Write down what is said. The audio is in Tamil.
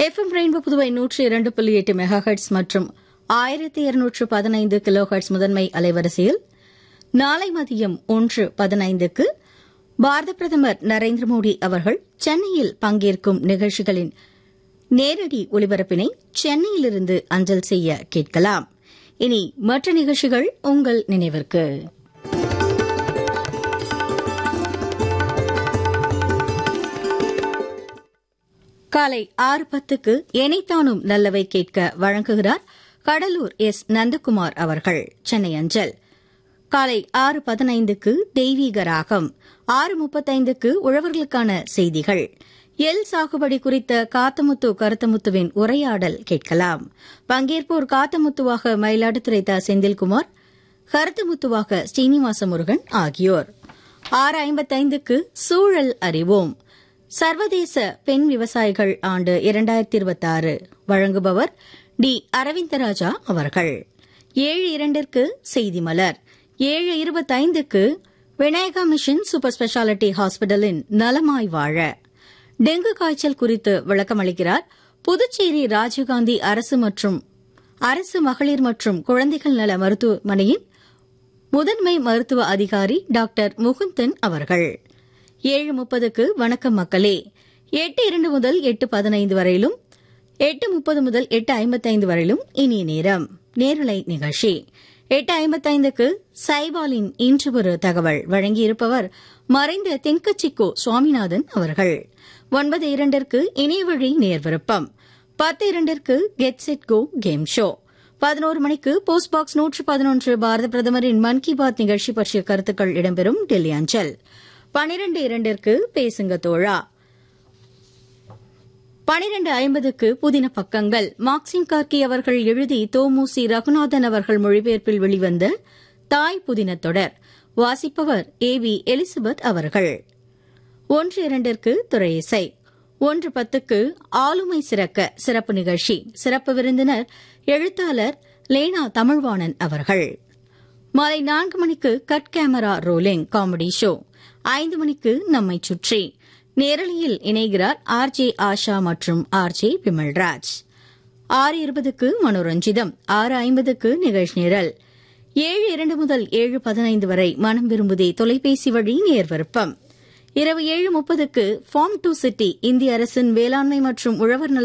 எஃப்எம் ரெயின்போ புதுவை நூற்றி இரண்டு புள்ளி எட்டு மெகாஹெட்ஸ் மற்றும் ஆயிரத்தி இருநூற்று பதினைந்து கிலோஹெட்ஸ் முதன்மை அலைவரிசையில் நாளை மதியம் ஒன்று பதினைந்துக்கு பாரத பிரதமர் நரேந்திர மோடி அவர்கள் சென்னையில் பங்கேற்கும் நிகழ்ச்சிகளின் நேரடி ஒலிபரப்பினை சென்னையிலிருந்து அஞ்சல் செய்ய கேட்கலாம் இனி மற்ற நிகழ்ச்சிகள் உங்கள் நினைவிற்கு காலை ஆறு பத்துக்கு எனைத்தானும் நல்லவை கேட்க வழங்குகிறார் கடலூர் எஸ் நந்தகுமார் அவர்கள் சென்னை அஞ்சல் காலை ஆறு பதினைந்துக்கு தெய்வீக ராகம் ஆறு முப்பத்தைந்துக்கு உழவர்களுக்கான செய்திகள் எல் சாகுபடி குறித்த காத்தமுத்து கருத்தமுத்துவின் உரையாடல் கேட்கலாம் பங்கேற்போர் காத்தமுத்துவாக மயிலாடுதுறை த செந்தில்குமார் கருத்தமுத்துவாக ஸ்ரீனிவாச முருகன் ஆகியோர் ஆறு ஐம்பத்தைந்துக்கு சூழல் அறிவோம் சர்வதேச பெண் விவசாயிகள் ஆண்டு இரண்டாயிரத்தி இருபத்தாறு வழங்குபவர் டி அரவிந்தராஜா அவர்கள் ஏழு இரண்டிற்கு செய்தி மலர் ஏழு இருபத்தைந்துக்கு விநாயகா மிஷன் சூப்பர் ஸ்பெஷாலிட்டி ஹாஸ்பிட்டலின் நலமாய் வாழ டெங்கு காய்ச்சல் குறித்து விளக்கமளிக்கிறார் புதுச்சேரி ராஜீவ்காந்தி அரசு மற்றும் அரசு மகளிர் மற்றும் குழந்தைகள் நல மருத்துவமனையின் முதன்மை மருத்துவ அதிகாரி டாக்டர் முகுந்தன் அவர்கள் ஏழு முப்பதுக்கு வணக்கம் மக்களே எட்டு இரண்டு முதல் எட்டு பதினைந்து வரையிலும் எட்டு முப்பது முதல் எட்டு ஐம்பத்தைந்து வரையிலும் இனிய நேரம் நேரலை நிகழ்ச்சி எட்டு ஐம்பத்தைந்துக்கு சைபாலின் இன்று ஒரு தகவல் வழங்கியிருப்பவர் மறைந்த தென்கட்சிக்கோ சுவாமிநாதன் அவர்கள் ஒன்பது இரண்டிற்கு இணையவழி நேர்விருப்பம் பத்து இரண்டிற்கு get set go game show பதினோரு மணிக்கு போஸ்ட் பாக்ஸ் நூற்று பதினொன்று பாரத பிரதமரின் மன் கி பாத் நிகழ்ச்சி பற்றிய கருத்துக்கள் இடம்பெறும் டெல்லி அஞ்சல் பனிரெண்டு இரண்டிற்கு பேசுங்க தோழா பனிரெண்டு ஐம்பதுக்கு புதின பக்கங்கள் மார்க்சிங் கார்கி அவர்கள் எழுதி தோமுசி ரகுநாதன் அவர்கள் மொழிபெயர்ப்பில் வெளிவந்த தாய் புதின தொடர் வாசிப்பவர் ஏ வி எலிசபெத் அவர்கள் ஒன்று இரண்டிற்கு துறையிசை ஒன்று பத்துக்கு ஆளுமை சிறக்க சிறப்பு நிகழ்ச்சி சிறப்பு விருந்தினர் எழுத்தாளர் லேனா தமிழ்வாணன் அவர்கள் மாலை நான்கு மணிக்கு cut camera rolling comedy show ஐந்து மணிக்கு நம்மை சுற்றி நேரலையில் இணைகிறார் ஆர் ஜே ஆஷா மற்றும் ஆர் ஜே விமல்ராஜ் ஆறு இருபதுக்கு மனோரஞ்சிதம் ஆறு ஐம்பதுக்கு நிகழ்ச்சி நிரல் ஏழு இரண்டு முதல் ஏழு பதினைந்து வரை மனம் விரும்புதே தொலைபேசி வழி நேர்விருப்பம் இரவு ஏழு முப்பதுக்கு ஃபார்ம் டு சிட்டி இந்திய அரசின் வேளாண்மை மற்றும் உழவர் நல